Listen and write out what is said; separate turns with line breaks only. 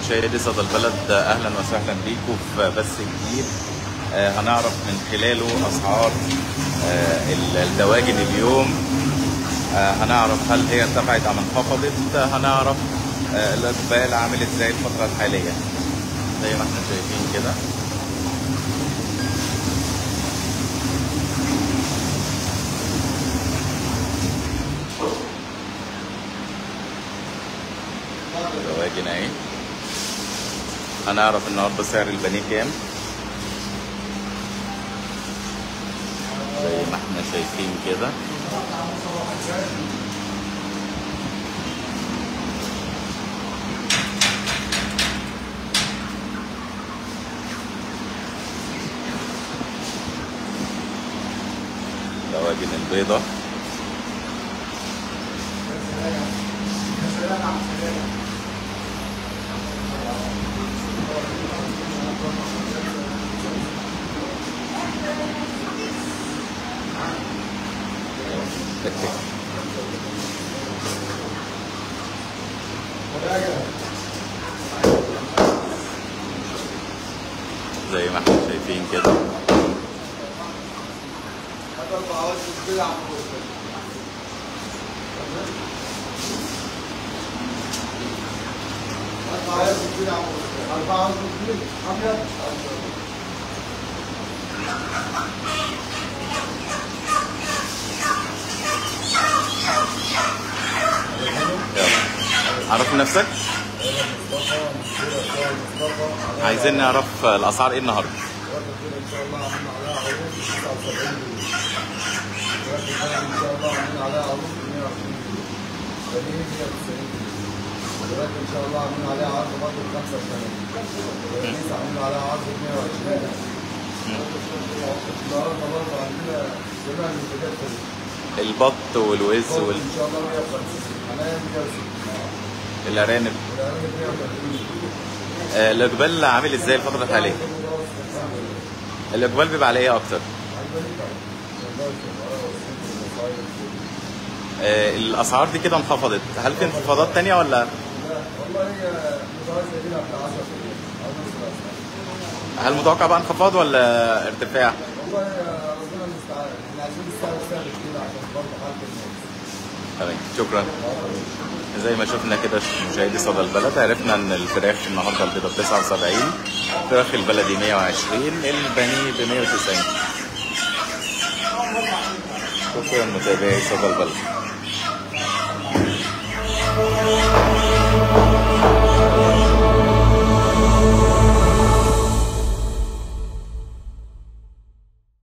مشاهدي صدى البلد اهلا وسهلا بيكم في بث جديد آه، هنعرف من خلاله اسعار آه، الدواجن اليوم آه، هنعرف هل هي ارتفعت ام انخفضت هنعرف آه، الاقبال عامل ازاي الفتره الحاليه زي ما احنا شايفين كده دواجن اهي هنعرف النهارده سعر البانيه كام زي ما احنا شايفين كده دواجن البيضة زي ما احنا شايفين كده يلا عرف نفسك عايزين نعرف الاسعار ايه النهارده
دلوقتي ان شاء الله عاملين عليها عرض برضه ب 85 ولسه عاملين عليها عرض ب 120 النهارده برضه عندنا جميع المنتجات في
البط والوز وال...
ان شاء الله 150 حاليا 160
الارانب
والارانب 130
آه، الاقبال عامل ازاي الفتره الحاليه الاقبال بيبقى على ايه اكتر آه، الاسعار دي كده انخفضت هل في انخفاضات تانية ولا
والله هي متوازنه كده في 10
هل متوقع بقى انخفاض ولا ارتفاع
والله ربنا المستعان احنا عايزين السعر ثابت كده عشان برضه حاله الناس
تمام شكرا زي ما شفنا كده مشاهدي صدى البلد عرفنا ان الفراخ النهارده البيضه ب 79 الفراخ البلدي 120 البانيه ب 190 شكرا متابعي صدى البلد